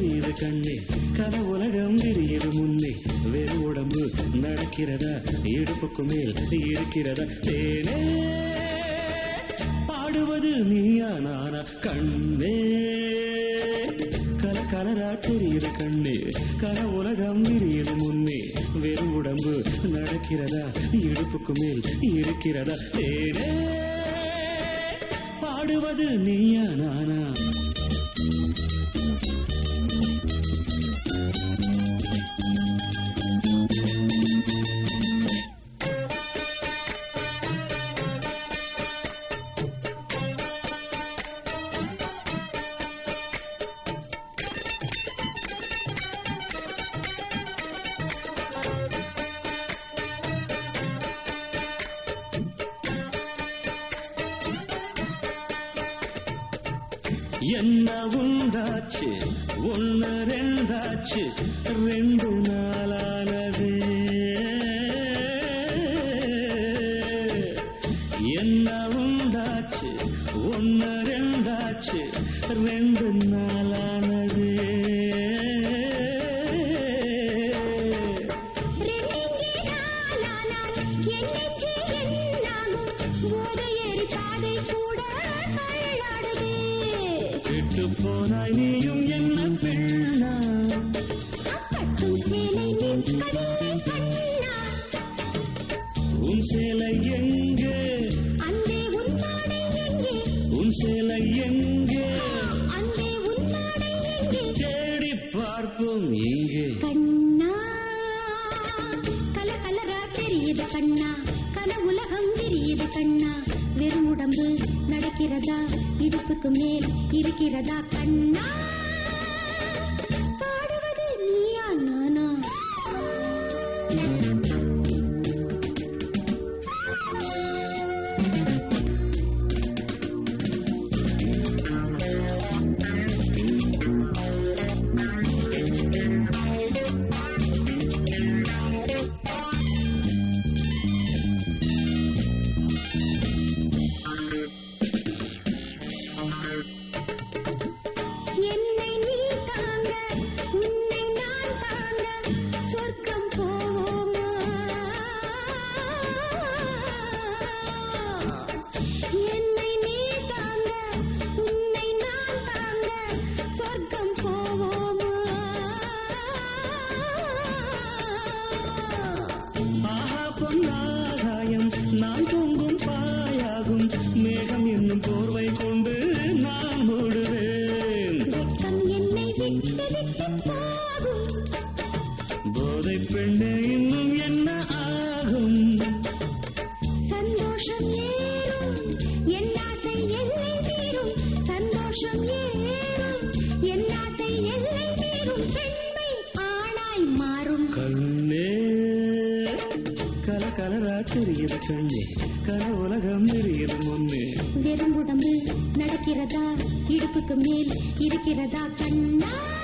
தெரியுது கண்ணே கனவுலகம் விரியுது முன்னே வெறும் உடம்பு நடக்கிறதா இடுப்புக்கு மேல் இருக்கிறதா தேனே பாடுவது நீயா நானா கண்ணே கல கலரா தெரியுது கண்ணே கனவுலகம் விரியுது முன்னே வெறும் உடம்பு நடக்கிறதா இடுப்புக்கு மேல் இருக்கிறதா தேனே பாடுவது நீயா நானா என்ன உண்டாச்சு ஒன்னு ரெண்டாச்சு ரெண்டு நாளானது என்ன உண்டாச்சு ஒன்னு ரெண்டாச்சு ரெண்டு நாளானது ரெண்டெங்கே நாளானால் என்னென்று என்னாகும் போதையேறி பாதை கூட தள்ளாடுதே விட்டு போனாய் நீயும் என்ன பெண்ணா அப்பட்டும் சேலை நிற்பதில்லை கண்ணா உன் சேலை எங்கே அந்தே உன்னாடை எங்கே உன் சேலை எங்கே அந்தே உன்னாடை எங்கே தேடி பார்ப்போம் இங்கே கண்ணா கல கலரா தெரியுது கண்ணா கனவுலகம் விரியுது கண்ணா வெறும் உடம்பு நடக்கிறதா இடுப்புக்கு மேல் இருக்கிறதா கண்ணா பாடுவது நீயா நானா என்னை நீ தாங்க உன்னை நான் தாங்க சொர்க்கம் போவோமா என்னை நீ தாங்க உன்னை நான் தாங்க சொர்க்கம் போவோமா ஆஹா பொன்னாகாயம் நான் தூங்கும் பாயாகும் மேகம் என்னும் போர்வை கொண்டு நான் மூடுவேன் வெட்கம் என்னை விட்டு விட்டு போகும் போதை பெண்ணே இன்னும் என்ன ஆகும் சந்தோஷம் ஏறும் என் ஆசை எல்லை மீறும் சந்தோஷம் ஏறும் என் ஆசை எல்லை மீறும் பெண்மை ஆணாய் மாறும் கண்ணே கல கலரா தெரியுது கண்ணே கனவுலகம் விரியுது முன்னே வெறும் உடம்பு நடக்கிறதா இடுப்புக்கு மேல் இருக்கிறதா கண்ணா